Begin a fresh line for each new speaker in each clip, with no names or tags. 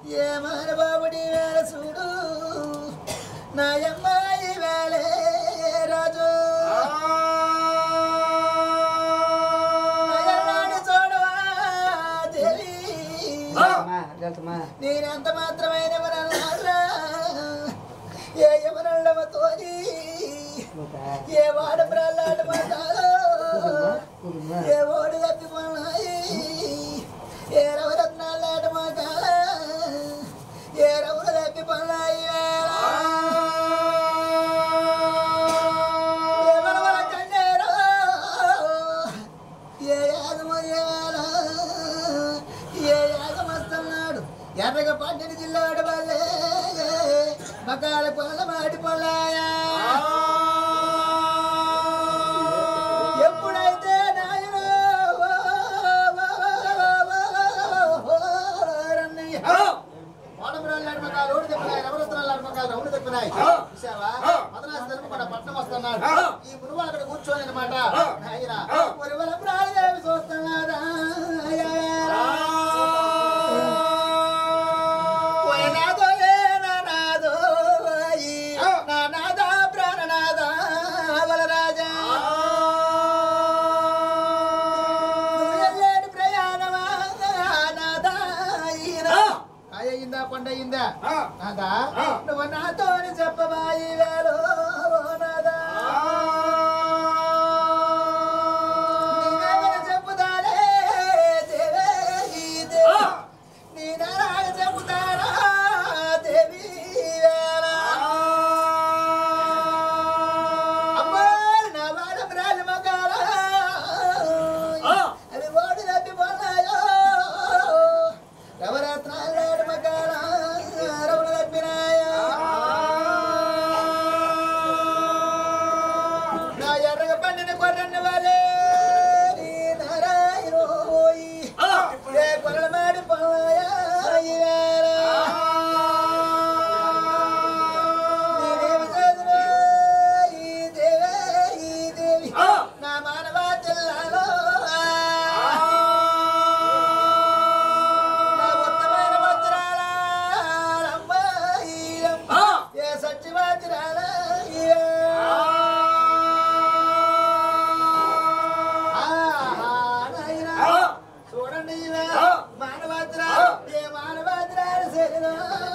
ఏ మానబాబుడి వేల చూడు నాయమ్మాయి వేలే రాజు నయనాడు చూడవా దేవి నేనెంత మాత్రమైన ఎవరన్నారా ఏ ఎవరల్లవతోని ఏ వాడ ప్రల్లాడు మాటాలో ఏ ఓడి తప్పిపోయి ఏ రవరత్నాలాట మాటాల ఏ రవులు తప్పిపోయి ఏ వరవల కన్నేరో ఏ యాదమయ్యారా ఏ యాదమస్తున్నాడు ఎర్రగా పట్టిన జిల్లాడు వాళ్ళే మకాల పొల మాడి పొలాయా ఎప్పుడైతే నాయన వాడమరాళ్ళాడు మకాలు ఓడి తెప్పినాయి రవరత్నాలాడు మకాలు రౌండ్ తెప్పినాయి చూసావా మదనాసి ధర్మకొండ పట్నం వస్తున్నాడు ఈ మునువు అక్కడ కూర్చొని అనమాట నాయన ఒరివల ప్రాణదేవి చూస్తున్నారా పోయినాదో ఏ నానాదో ఈ నానాద ప్రాణనాద వలరాజా నువ్వు వెళ్ళేటి ప్రయాణమా నాదా ఈయన అయ్యిందా పండయిందా నాదా నువ్వు నాతోని చెప్పబాయి వేలో నాదా నీవేమని చెప్పుదానే దేవే ఈ దేవి నీ నారాయణ చెప్పుతారా దేవి వేళ అమ్మాయి నా వాడ బ్రాలి మగాల అది ఓడి తప్పి పోనాయో రవరత్నాలు మగాల రవణ తప్పినాయో నా ఎర్రగ పండిన కొర్రన్న వారే నీ నారాయణ పోయి ఏ కొరల మాడి పోయా నేనేమి చదువు ఈ దేవే ఈ దేవి నా మానవ జిల్లాలో నా ఉత్తమైన వజ్రాల అమ్మాయి అమ్మ ఏ సచ్చి వజ్రాల చూడండి ఇవే మానవజ్రాలు ఏ మానవజ్రాలు శరీరం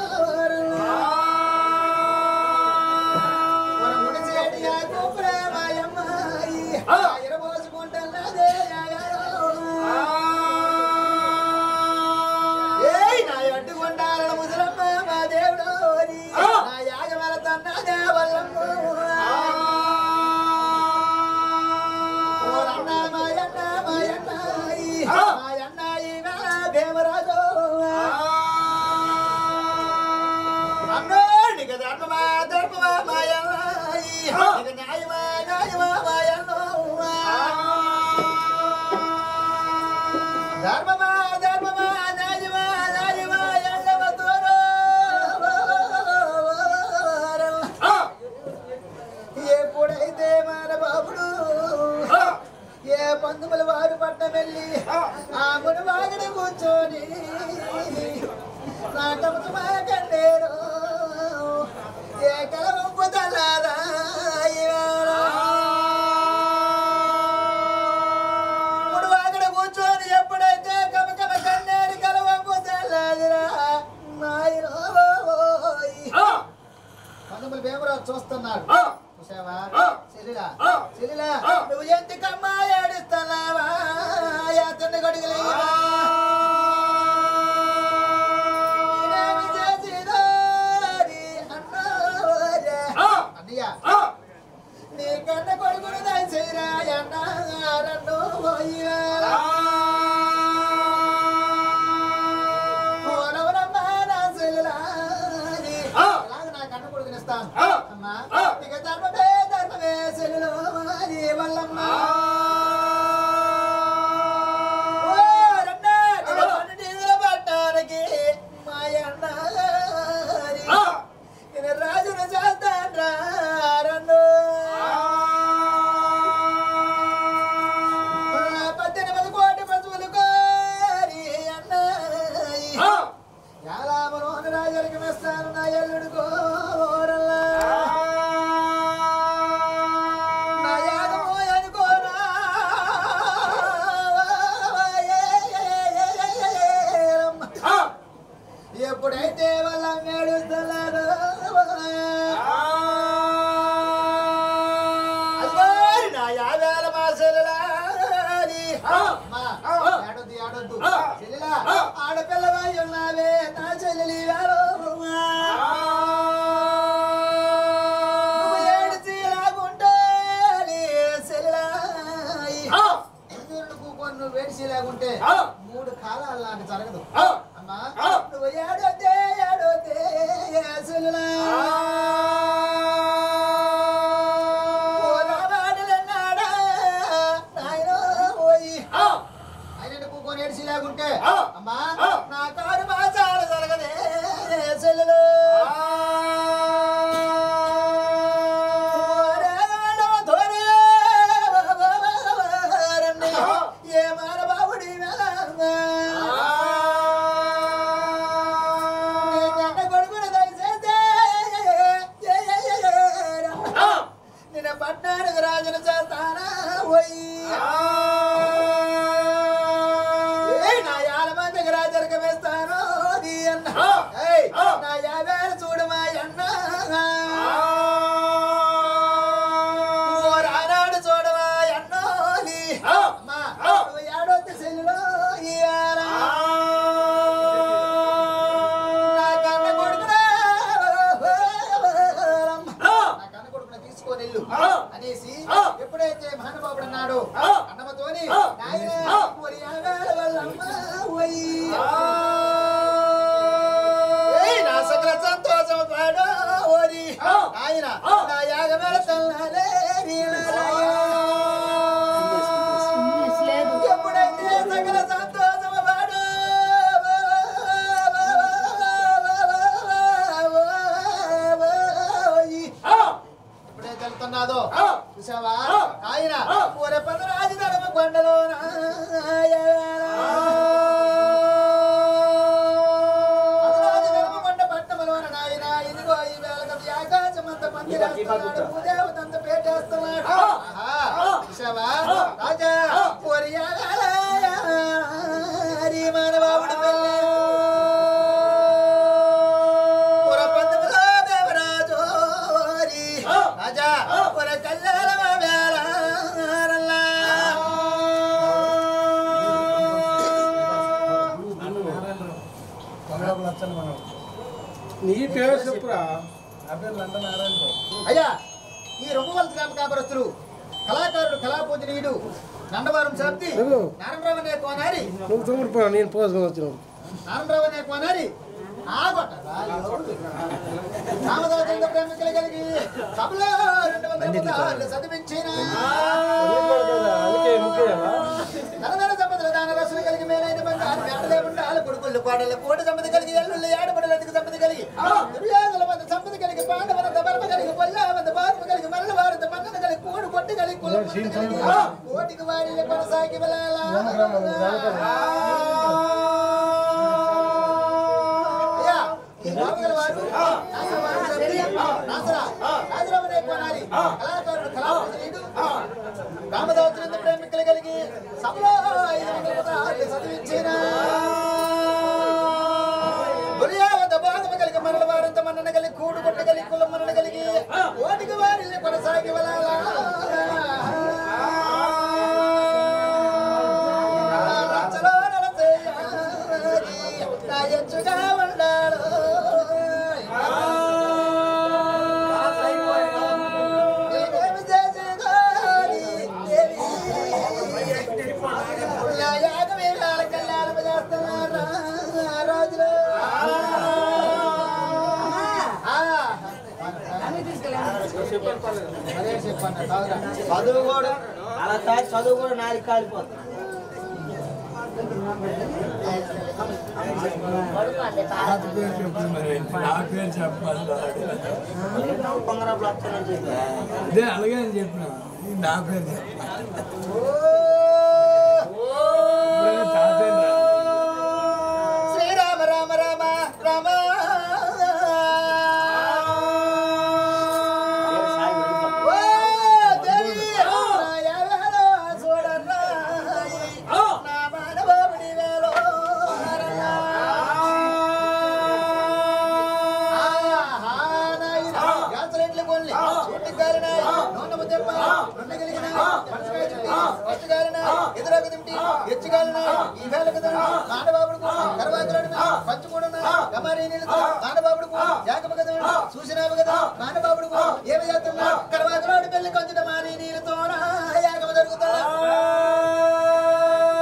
మన ముడిచేటి ఆకు ప్రేమయమ్మాయి ఎరబోసుకుంటున్నదే ఏయ్ నా ఎడ్డు కొండాలను ముసలమ్మ మా దేవుడు నా యాగమల తన్నదే వల్లమ్మ ఓరన్న మాయన్న మాయన్నాయి మాయన్నాయి నా భీమరాజు అన్నోడి కదా ధర్మమా ధర్మమా మాయన్నాయి ఇక న్యాయమా న్యాయమా మాయన్నో ధర్మమా ధర్మమా న్యాయమా న్యాయమా ఎల్లవ దూరం ఎప్పుడైతే మన బాబుడు ఏ పందుముల వారు పట్ట వెళ్ళి ఆ మునివాగడ కూర్చొని నాటముతు మా కండేరు ఏ కలవంపు తల్లారా మునివాగడ కూర్చొని ఎప్పుడైతే కమకమ కన్నేరు కలవంపు తల్లాదిరా నాయనోయ్ పంతొమ్మిది భీమరాజు చూస్తున్నాడు చూసావా చెల్లిలా చెల్లిలా నువ్వు ఎందుకమ్మా ఏడుస్తున్నావా యాత్ర గడుగులేవా నేనేమి చేసినాని అన్నావరే. అన్నయ్య నీ కన్న కొడుకును దయచేయరా అన్నారన్ను పోయిరా ఓరవరమ్మా నా చెల్లిలాని. ఇలాగ నా కన్న కొడుకునిస్తాను అమ్మా ఇక ధర్మమే ధర్మమే చెల్లిలో నీ వల్లమ్మ ఓ ఊకొని నువ్వు వేడిసి లేకుంటే
ఆ.
మూడు కాలాలు లాంటి జరగదు
ఆ.
అమ్మా
ఆ.
నువ్వు ఏడోతే ఏడోతే యేసులా. పోరావాడలన్నాడా, నాయనో ఓయి.
ఆ.
ఆయన కూకొని ఏడిసి లేకుంటే
ఆ.
అమ్మా
ఆ.
నా కారు మాసాలు జరగదే యేసులు. పోరాడో దొరే వారండి. ఏ మానవావుడి వెలమ్మా. నీ కన్న కొడుకును దయచేస్తే
ఆ.
నిన్న పట్నానికి రాజును చేస్తానా పోయి ఏయ్, నా యాల మందికి రాజరిక వేస్తాను నీ అన్న
ఆ.
ఏయ్,
ఆ.
నా యాభేలు చూడు మా అన్న ఓ రానాడు చూడవా అన్నో నీ
ఆ.
అమ్మా
ఆ.
నువ్వు ఏడొద్దు సెల్లులో ఇయ్యాల నా కన్న కొడుకురా
ఆ.
నా కన్న కొడుకుని తీసుకొని వెళ్ళు
ఆ.
అనేసి
ఆ.
ఎప్పుడైతే మహానుభావుడు అన్నాడు
ఆ.
అన్నమతోని
ఆ.
నాయనా,
ఆ.
ఒరి యాగాల వల్లమ్మ ఓయ్.
ఆ.
ఏయ్, నా సకల సంతోషం పాడో ఓరి.
ఆ.
నాయన,
ఆ.
నా యాగమేళ తల్లాలే నీలాలయ్య. ఎప్పుడైతే సకల సంతోషం పాడో ఓయ్.
ఆ.
ఎప్పుడైతే వెళ్తున్నాదో
ఆ.
చూసావా
ఆ.
ఆయన
ఆ.
ఊరే పద రాజధర్మ కొండలో కొండ పట్టమలోన నాయన ఇదిగో ఈ వేళ ఆకాశమంత పందిరేస్తున్నాడు భూదేవతంత పేటేస్తున్నాడు
ఆ.
ఆహా.
ఆ.
చూసావా
ఆ.
రాజా
ఆ.
హరి మానవావుడు పెళ్ళి పురపద్మలో దేవరాజోరి
ఆ.
రాజా
ఆ.
పుర కళ్యాణ వేళ
నీ పేరు చెప్పురా
అయ్యా ఈ రొమ్మవలస గ్రామ కాపరస్తులు కళాకారుడు కళాపూజనీయుడు నండవరం శాంతి
అదిగో.
నారాయణరావు అనే కోనారి
నువ్వు తమ్ముడు నేను పోసుకొని వచ్చినావు
నారాయణరావు అనే కోనారి ఆగొట్టరా రామదాసు ప్రేమికులు కలిగి సభలో రెండు వందల పదహారులు చదివించిన
అందుకే ముఖ్యమా
నరనర సంపదల దాన రసులు కలిగి మేలైన బంగారు మేడలే ఉండాలి కొడుకులు కోడలు కోటి సంపద కలిగి ఎల్లుళ్ళు ఏడబడులు అధిక సంపద కలిగి దుర్యోధన మంది సంపద కలిగి పాండవనంత బర్మ కలిగి పొల్లామంత బార్మ కలిగి మరల వారంత మన్నన కలిగి కోడి కొట్టి కలిగి కులం కొట్టి కలిగి కోటికి వారి కొనసాగి వెళ్ళాలా అయ్యా, ఈ రామగల వారు నాసరవారు చెప్పి, నాసరా, రాజరామ రే కోనారి, కళాకారుడు కళాపూజనీయుడు, రామదాసునంత ప్రేమికులు కలిగి సభలో ఐదు వందల పదహారులు చదివించిన గురియావత బాధమ కలిగి మరల వారంత మన్నన కలిగి కూడు కొట్ట కలిగి కులం మన్నన కలిగి ఓటికి వారిల్ని కొనసాగి వెళ్ళాలా రచ్చలో నలచేయాలి, నా ఎచ్చుగా ఉండాలి. నేనేమి చేసేదాని, దేవి. నా యాగమే వేళ కళ్యాణం చేస్తున్నారా, రాజులు. ఆ. అదే చెప్పన్న తాగురా. చదువు కూడా
అలా తాగి చదువు కూడా నాలుగు కాలిపోతుంది
నా పేరు చెప్పాలి
పొంగరాపులు వస్తానని చెప్పి
అదే అలాగే అని చెప్పిన నా పేరు చెప్పాలి ఇప్పుడైనా తాతయ్య రా.
శ్రీరామ రామ రామ రామ ఓ దేవి నా యావేలో చూడరా నా మానవముడి వేలో హరనా. ఆహా నాయన యాత్రెట్లు కొల్లి చూటి గాలిన నోనము దెబ్బ రెండు కలిగిన మనసుపై చుట్టి ఫస్ట్ గాలిన ఎదురొక తింటి ఎచ్చు గాలిన ఈ వేలకు నానబాబుడుకు కరవాకులను పంచుకూడన గమారీ నీళ్ళతో నానబాబుడుకు యాకమ కదా చూసినావు కదా నానబాబుడుకు ఏమి చేస్తున్నా కరవాకులాడు పెళ్లి కొంచెం మారీ నీళ్ళతో యాకమ జరుగుతా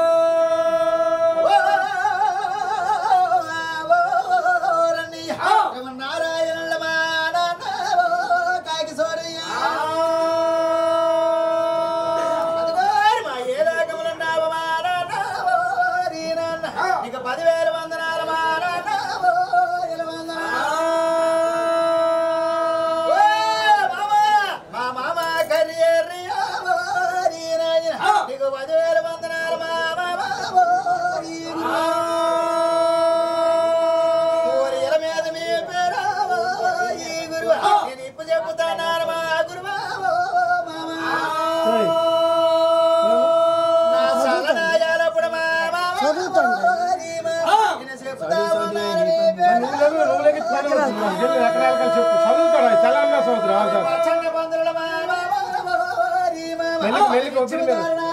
నీకు పదివేల వందనాలు మా నాన్న ఓ వేల వందనాలు. ఓ మామ, మా మామ కర్రీ నీకు పదివేల వందనాలు మా మామ ఓ ఈ ఊరి ఇల మీద మీ పేరు ఓ ఈ గురువు నేను ఇప్పు చెబుతాను మా గురువా ఓ మామ నా సలనాయాలప్పుడు మా మామ
చదువుతాను.
నేను చెబుతా ఉన్నాను నీ పేరు.
చదువుతాడు తెలంగాణ సంవత్సరం
పచ్చని బంధువుల మా మామ ఓ ఈ మామ.
మెల్లికి- మెల్లికి ఒత్తిడి మీద.
చెబుతాను